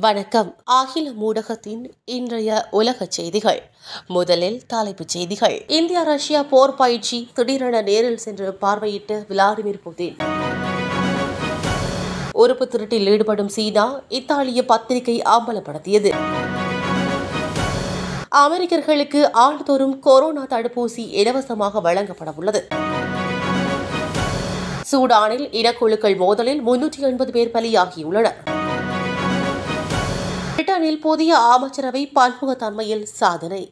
வணக்கம் அகில ஊடகத்தின் இன்றைய உலக செய்திகள் முதலில் தலைப்புச் செய்திகள் இந்தியா ரஷ்யா போர் பயிற்சி திடீரென நேரில் சென்று பார்வையிட்ட விளாடிமிர் புதின் உறுப்பு திருட்டில் ஈடுபடும் சீனா இத்தாலிய பத்திரிகை அம்பலப்படுத்தியது அமெரிக்கர்களுக்கு ஆண்டுதோறும் கொரோனா தடுப்பூசி இலவசமாக வழங்கப்பட உள்ளது சூடானில் இனக்குழுக்கள் மோதலில் முன்னூற்றி எண்பது பேர் பலியாகியுள்ளனர் பிரிட்டனில் புதிய அமைச்சரவை பன்முகத்தன்மையில் சாதனை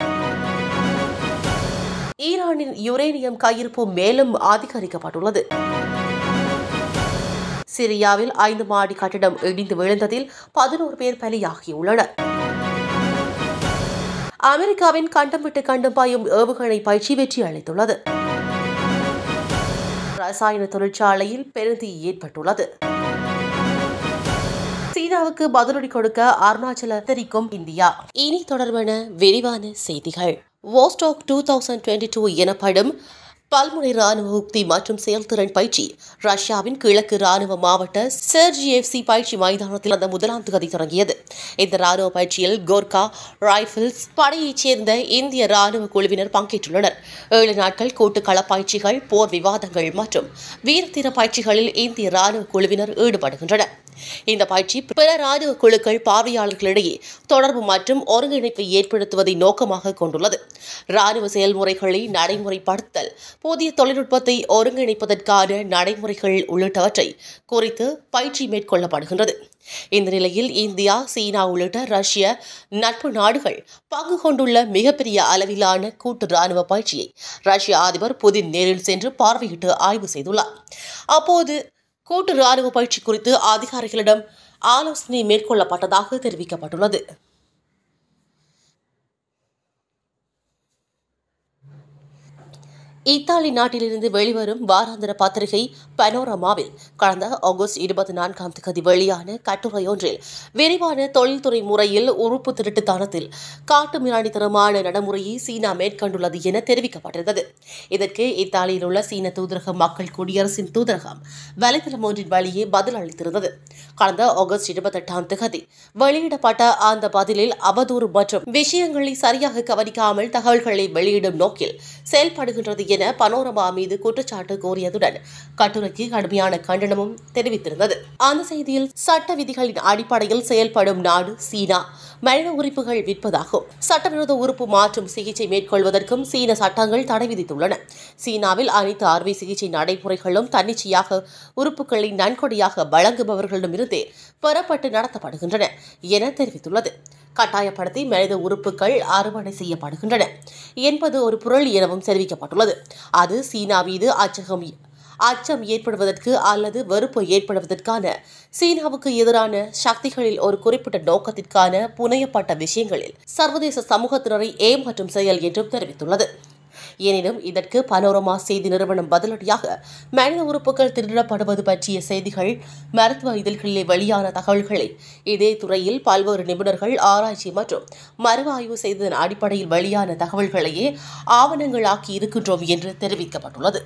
ஈரானின் யுரேனியம் கையிருப்பு மேலும் அதிகரிக்கப்பட்டுள்ளது சிரியாவில் ஐந்து மாடி கட்டிடம் இடிந்து விழுந்ததில் பதினோரு பேர் பலியாகியுள்ளனர் அமெரிக்காவின் கண்டம் விட்டு கண்டம் பாயும் ஏவுகணை பயிற்சி வெற்றி அளித்துள்ளது ரசாயன தொழிற்சாலையில் பெருந்தீ ஏற்பட்டுள்ளது சீனாவுக்கு பதிலடி கொடுக்க அருணாச்சல தெரிக்கும் இந்தியா இனி தொடர்பான விரிவான செய்திகள் Vostok two thousand twenty two எனப்படும் பல்முனை ராணுவ உக்தி மற்றும் செயல்திறன் பயிற்சி ரஷ்யாவின் கிழக்கு ராணுவ மாவட்ட செர்ஜிஎஃப்சி பயிற்சி மைதானத்தில் அந்த முதலாம் தேதி தொடங்கியது இந்த ராணுவ பயிற்சியில் கோர்கா ரைபிள்ஸ் படையைச் சேர்ந்த இந்திய ராணுவ குழுவினர் பங்கேற்றுள்ளனர் ஏழு நாட்கள் கூட்டு களப்பயிற்சிகள் போர் விவாதங்கள் மற்றும் வீரத்தீர பயிற்சிகளில் இந்திய ராணுவ குழுவினர் ஈடுபடுகின்றனர் இந்த பயிற்சி பிற ராணுவ குழுக்கள் பார்வையாளர்களிடையே தொடர்பு மற்றும் ஒருங்கிணைப்பை ஏற்படுத்துவதை நோக்கமாக கொண்டுள்ளது ராணுவ செயல்முறைகளை நடைமுறைப்படுத்தல் புதிய தொழில்நுட்பத்தை ஒருங்கிணைப்பதற்கான நடைமுறைகள் உள்ளிட்டவற்றை குறித்து பயிற்சி மேற்கொள்ளப்படுகின்றது இந்த நிலையில் இந்தியா சீனா உள்ளிட்ட ரஷ்ய நட்பு நாடுகள் பங்கு கொண்டுள்ள மிகப்பெரிய அளவிலான கூட்டு ராணுவ பயிற்சியை ரஷ்ய அதிபர் புதின் நேரில் சென்று பார்வையிட்டு ஆய்வு செய்துள்ளார் அப்போது கூட்டு ராணுவ பயிற்சி குறித்து அதிகாரிகளிடம் ஆலோசனை மேற்கொள்ளப்பட்டதாக தெரிவிக்கப்பட்டுள்ளது இத்தாலி நாட்டிலிருந்து வெளிவரும் வாராந்திர பத்திரிகை பனோரமாவில் கடந்த ஆகஸ்ட் இருபத்தி நான்காம் தேதி வெளியான கட்டுரையொன்றில் விரிவான தொழில்துறை முறையில் உறுப்பு திருட்டுத்தனத்தில் காட்டு மிராண்டித்தனமான நடைமுறையை சீனா மேற்கொண்டுள்ளது என தெரிவிக்கப்பட்டிருந்தது இதற்கு இத்தாலியில் உள்ள சீன தூதரக மக்கள் குடியரசின் தூதரகம் வலைதளம் ஒன்றின் வழியே பதில் அளித்திருந்தது கடந்த ஆகஸ்ட் இருபத்தெட்டாம் தேதி வெளியிடப்பட்ட அந்த பதிலில் அவதூறு மற்றும் விஷயங்களை சரியாக கவனிக்காமல் தகவல்களை வெளியிடும் நோக்கில் செயல்படுகின்றது என பனோரமா மீது குற்றச்சாட்டு கோரியதுடன் கட்டுரைக்கு கடுமையான கண்டனமும் தெரிவித்திருந்தது அந்த செய்தியில் சட்ட விதிகளின் அடிப்படையில் செயல்படும் நாடு சீனா மனித உறுப்புகள் விற்பதாகும் சட்டவிரோத உறுப்பு மாற்றும் சிகிச்சை மேற்கொள்வதற்கும் சீன சட்டங்கள் தடை விதித்துள்ளன சீனாவில் அனைத்து அறுவை சிகிச்சை நடைமுறைகளும் தன்னிச்சையாக உறுப்புகளை நன்கொடையாக வழங்குபவர்களிடமிருந்தே பெறப்பட்டு நடத்தப்படுகின்றன என தெரிவித்துள்ளது கட்டாயப்படுத்தி மனித உறுப்புகள் அறுவடை செய்யப்படுகின்றன என்பது ஒரு புரள் எனவும் தெரிவிக்கப்பட்டுள்ளது அது சீனா மீது அச்சகம் அச்சம் ஏற்படுவதற்கு அல்லது வெறுப்பு ஏற்படுவதற்கான சீனாவுக்கு எதிரான சக்திகளில் ஒரு குறிப்பிட்ட நோக்கத்திற்கான புனையப்பட்ட விஷயங்களில் சர்வதேச சமூகத்தினரை ஏமாற்றும் செயல் என்றும் தெரிவித்துள்ளது எனினும் இதற்கு பனோரமா செய்தி நிறுவனம் பதிலடியாக மனித உறுப்புகள் திருடப்படுவது பற்றிய செய்திகள் மருத்துவ இதழ்களிலே வெளியான தகவல்களை இதே துறையில் பல்வேறு நிபுணர்கள் ஆராய்ச்சி மற்றும் மறு ஆய்வு செய்ததன் அடிப்படையில் வெளியான தகவல்களையே ஆவணங்களாக்கி இருக்கின்றோம் என்று தெரிவிக்கப்பட்டுள்ளது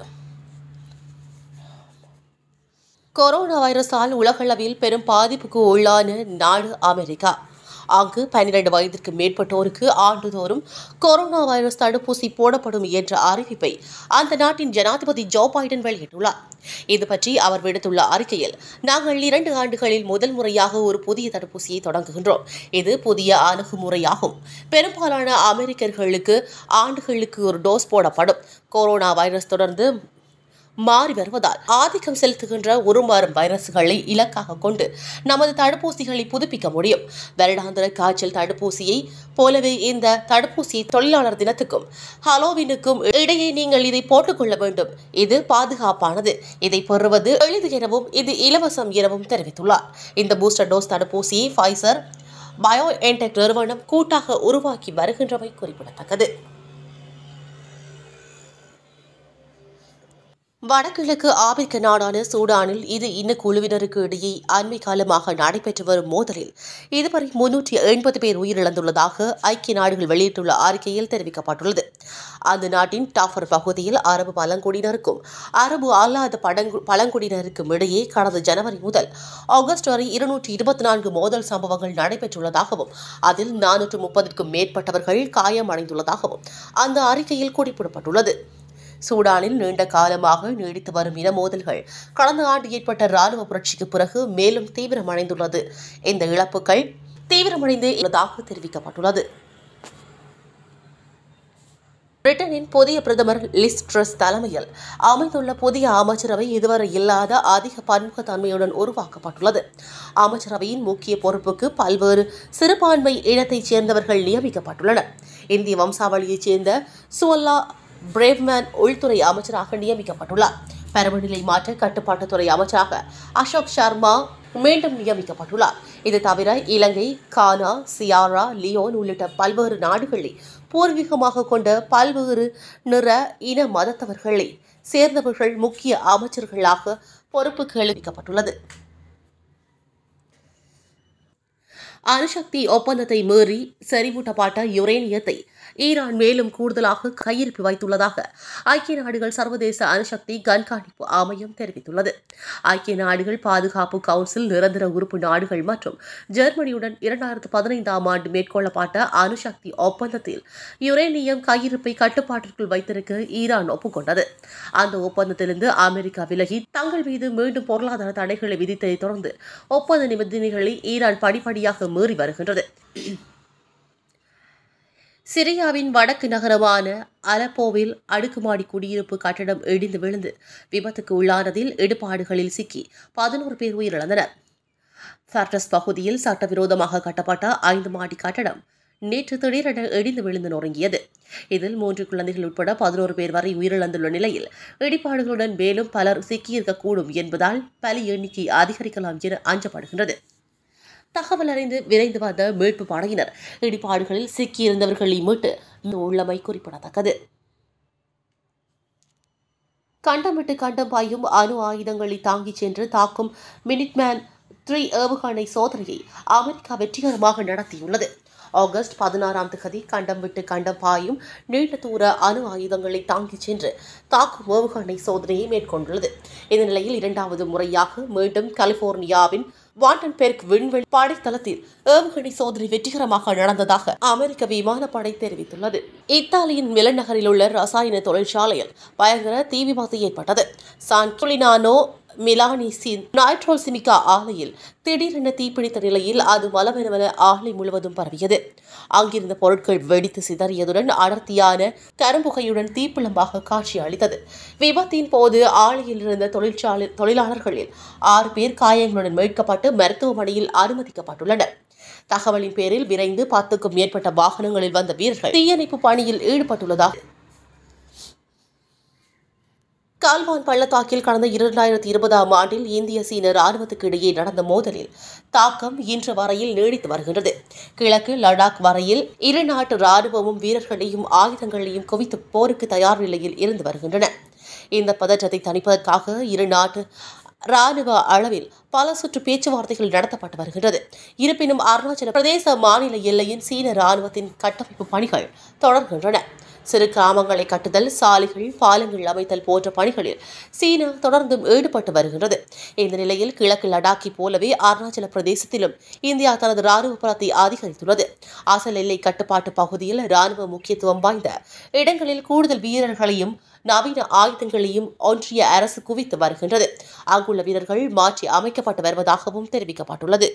கொரோனா வைரஸால் உலகளவில் பெரும் பாதிப்புக்கு உள்ளான நாடு அமெரிக்கா அங்கு பன்னிரண்டு வயதிற்கு மேற்பட்டோருக்கு ஆண்டுதோறும் கொரோனா வைரஸ் தடுப்பூசி போடப்படும் என்ற அறிவிப்பை அந்த நாட்டின் ஜனாதிபதி ஜோ பைடன் வெளியிட்டுள்ளார் இது பற்றி அவர் விடுத்துள்ள அறிக்கையில் நாங்கள் இரண்டு ஆண்டுகளில் முதல் முறையாக ஒரு புதிய தடுப்பூசியை தொடங்குகின்றோம் இது புதிய அணுகுமுறையாகும் பெரும்பாலான அமெரிக்கர்களுக்கு ஆண்டுகளுக்கு ஒரு டோஸ் போடப்படும் கொரோனா வைரஸ் தொடர்ந்து மாறி வருவதால் ஆதிக்கம் செலுத்துகின்ற உருமாறும் வைரசுகளை இலக்காக கொண்டு நமது தடுப்பூசிகளை புதுப்பிக்க முடியும் வருடாந்திர காய்ச்சல் தடுப்பூசியை போலவே இந்த தடுப்பூசியை தொழிலாளர் தினத்துக்கும் ஹலோவினுக்கும் இடையே நீங்கள் இதை போட்டுக்கொள்ள வேண்டும் இது பாதுகாப்பானது இதை பெறுவது எளிது எனவும் இது இலவசம் எனவும் தெரிவித்துள்ளார் இந்த பூஸ்டர் டோஸ் தடுப்பூசியை ஃபைசர் பயோ என்டெக் நிறுவனம் கூட்டாக உருவாக்கி வருகின்றமை குறிப்பிடத்தக்கது வடகிழக்கு ஆப்பிரிக்க நாடான சூடானில் இது இன்ன குழுவினருக்கு இடையே அண்மை காலமாக நடைபெற்று வரும் மோதலில் இதுவரை முன்னூற்றி எண்பது பேர் உயிரிழந்துள்ளதாக ஐக்கிய நாடுகள் வெளியிட்டுள்ள அறிக்கையில் தெரிவிக்கப்பட்டுள்ளது அந்த நாட்டின் டாஃபர் பகுதியில் அரபு பழங்குடியினருக்கும் அரபு அல்லாத பழங்கு பழங்குடியினருக்கும் இடையே கடந்த ஜனவரி முதல் ஆகஸ்ட் வரை இருநூற்றி இருபத்தி நான்கு மோதல் சம்பவங்கள் நடைபெற்றுள்ளதாகவும் அதில் நானூற்று முப்பதுக்கும் மேற்பட்டவர்கள் காயமடைந்துள்ளதாகவும் அந்த அறிக்கையில் குறிப்பிடப்பட்டுள்ளது சூடானில் நீண்ட காலமாக நீடித்து வரும் இன மோதல்கள் கடந்த ஆண்டு ஏற்பட்ட ராணுவ புரட்சிக்கு பிறகு மேலும் தீவிரமடைந்துள்ளது இந்த இழப்புகள் தீவிரமடைந்து உள்ளதாக தெரிவிக்கப்பட்டுள்ளது பிரிட்டனின் புதிய பிரதமர் லிஸ் ட்ரஸ் தலைமையில் அமைந்துள்ள புதிய அமைச்சரவை இதுவரை இல்லாத அதிக பன்முகத்தன்மையுடன் உருவாக்கப்பட்டுள்ளது அமைச்சரவையின் முக்கிய பொறுப்புக்கு பல்வேறு சிறுபான்மை இனத்தைச் சேர்ந்தவர்கள் நியமிக்கப்பட்டுள்ளனர் இந்திய வம்சாவளியைச் சேர்ந்த சுவல்லா பிரேவ்மேன் உள்துறை அமைச்சராக நியமிக்கப்பட்டுள்ளார் பருவநிலை மாற்ற கட்டுப்பாட்டுத்துறை அமைச்சராக அசோக் சர்மா மீண்டும் நியமிக்கப்பட்டுள்ளார் இது தவிர இலங்கை கானா சியாரா லியோன் உள்ளிட்ட பல்வேறு நாடுகளை பூர்வீகமாக கொண்ட பல்வேறு நிற இன மதத்தவர்களை சேர்ந்தவர்கள் முக்கிய அமைச்சர்களாக பொறுப்புக்கு அளிக்கப்பட்டுள்ளது அணுசக்தி ஒப்பந்தத்தை மீறி செறிவூட்டப்பட்ட யுரேனியத்தை ஈரான் மேலும் கூடுதலாக கையிருப்பு வைத்துள்ளதாக ஐக்கிய நாடுகள் சர்வதேச அணுசக்தி கண்காணிப்பு ஆணையம் தெரிவித்துள்ளது ஐக்கிய நாடுகள் பாதுகாப்பு கவுன்சில் நிரந்தர உறுப்பு நாடுகள் மற்றும் ஜெர்மனியுடன் இரண்டாயிரத்து பதினைந்தாம் ஆண்டு மேற்கொள்ளப்பட்ட அணுசக்தி ஒப்பந்தத்தில் யுரேனியம் கையிருப்பை கட்டுப்பாட்டிற்குள் வைத்திருக்க ஈரான் ஒப்புக்கொண்டது அந்த ஒப்பந்தத்திலிருந்து அமெரிக்கா விலகி தங்கள் மீது மீண்டும் பொருளாதார தடைகளை விதித்ததை தொடர்ந்து ஒப்பந்த நிபந்தனைகளை ஈரான் படிப்படியாக மீறி வருகின்றது சிரியாவின் வடக்கு நகரமான அலப்போவில் அடுக்குமாடி குடியிருப்பு கட்டடம் இடிந்து விழுந்து விபத்துக்கு உள்ளானதில் இடுபாடுகளில் சிக்கி பதினோரு பேர் உயிரிழந்தனர் ஃபர்டஸ் பகுதியில் சட்டவிரோதமாக கட்டப்பட்ட ஐந்து மாடி கட்டடம் நேற்று திடீரென இடிந்து விழுந்து நொறுங்கியது இதில் மூன்று குழந்தைகள் உட்பட பதினோரு பேர் வரை உயிரிழந்துள்ள நிலையில் இடிபாடுகளுடன் மேலும் பலர் சிக்கியிருக்கக்கூடும் என்பதால் பலி எண்ணிக்கை அதிகரிக்கலாம் என அஞ்சப்படுகின்றது தகவல் அறிந்து விரைந்து வந்த மீட்பு படையினர் இடிபாடுகளில் சிக்கியிருந்தவர்களை மீட்டு உள்ளமை குறிப்பிடத்தக்கது கண்டம் விட்டு கண்டம் பாயும் அணு ஆயுதங்களை தாங்கிச் சென்று தாக்கும் மினிட்மேன் த்ரீ ஏவுகணை சோதனையை அமெரிக்கா வெற்றிகரமாக நடத்தியுள்ளது ஆகஸ்ட் பதினாறாம் தேதி கண்டம் விட்டு கண்டம் பாயும் நீண்ட தூர அணு ஆயுதங்களை தாங்கிச் சென்று தாக்கும் ஏவுகணை சோதனையை மேற்கொண்டுள்ளது இந்த நிலையில் இரண்டாவது முறையாக மீண்டும் கலிபோர்னியாவின் வாண்டன்பெர்க் விண்வெளி படைத்தளத்தில் ஏவுகணை சோதனை வெற்றிகரமாக நடந்ததாக அமெரிக்க விமானப்படை தெரிவித்துள்ளது இத்தாலியின் மிலன் நகரில் உள்ள ரசாயன தொழிற்சாலையில் பயங்கர தீ விபத்து ஏற்பட்டது சான் குலினானோ மிலானிசின் நைட்ரோசிமிகா ஆலையில் திடீரென தீப்பிடித்த நிலையில் அது மலமெனவென ஆலை முழுவதும் பரவியது அங்கிருந்த பொருட்கள் வெடித்து சிதறியதுடன் அடர்த்தியான கரும்புகையுடன் தீப்பிழம்பாக காட்சி அளித்தது விபத்தின் போது ஆலையில் இருந்த தொழிற்சாலை தொழிலாளர்களில் ஆறு பேர் காயங்களுடன் மீட்கப்பட்டு மருத்துவமனையில் அனுமதிக்கப்பட்டுள்ளனர் தகவலின் பேரில் விரைந்து பத்துக்கும் மேற்பட்ட வாகனங்களில் வந்த வீரர்கள் தீயணைப்பு பணியில் ஈடுபட்டுள்ளதாக கால்வான் பள்ளத்தாக்கில் கடந்த இரண்டாயிரத்தி இருபதாம் ஆண்டில் இந்திய சீன ராணுவத்துக்கு இடையே நடந்த மோதலில் தாக்கம் இன்று வரையில் நீடித்து வருகின்றது கிழக்கு லடாக் வரையில் இரு நாட்டு ராணுவமும் வீரர்களையும் ஆயுதங்களையும் குவித்து போருக்கு தயார் நிலையில் இருந்து வருகின்றன இந்த பதற்றத்தை தணிப்பதற்காக இரு நாட்டு ராணுவ அளவில் பல சுற்று பேச்சுவார்த்தைகள் நடத்தப்பட்டு வருகின்றது இருப்பினும் அருணாச்சல பிரதேச மாநில எல்லையின் சீன ராணுவத்தின் கட்டமைப்பு பணிகள் தொடர்கின்றன சிறு கிராமங்களை கட்டுதல் சாலைகள் பாலங்கள் அமைத்தல் போன்ற பணிகளில் சீனா தொடர்ந்தும் ஈடுபட்டு வருகின்றது இந்த நிலையில் கிழக்கு லடாக்கை போலவே அருணாச்சல பிரதேசத்திலும் இந்தியா தனது ராணுவ பலத்தை அதிகரித்துள்ளது அசல் எல்லை கட்டுப்பாட்டு பகுதியில் ராணுவ முக்கியத்துவம் வாய்ந்த இடங்களில் கூடுதல் வீரர்களையும் நவீன ஆயுதங்களையும் ஒன்றிய அரசு குவித்து வருகின்றது அங்குள்ள வீரர்கள் மாற்றி அமைக்கப்பட்டு வருவதாகவும் தெரிவிக்கப்பட்டுள்ளது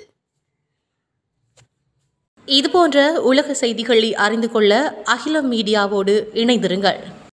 இதுபோன்ற உலக செய்திகளை அறிந்து கொள்ள அகிலம் மீடியாவோடு இணைந்திருங்கள்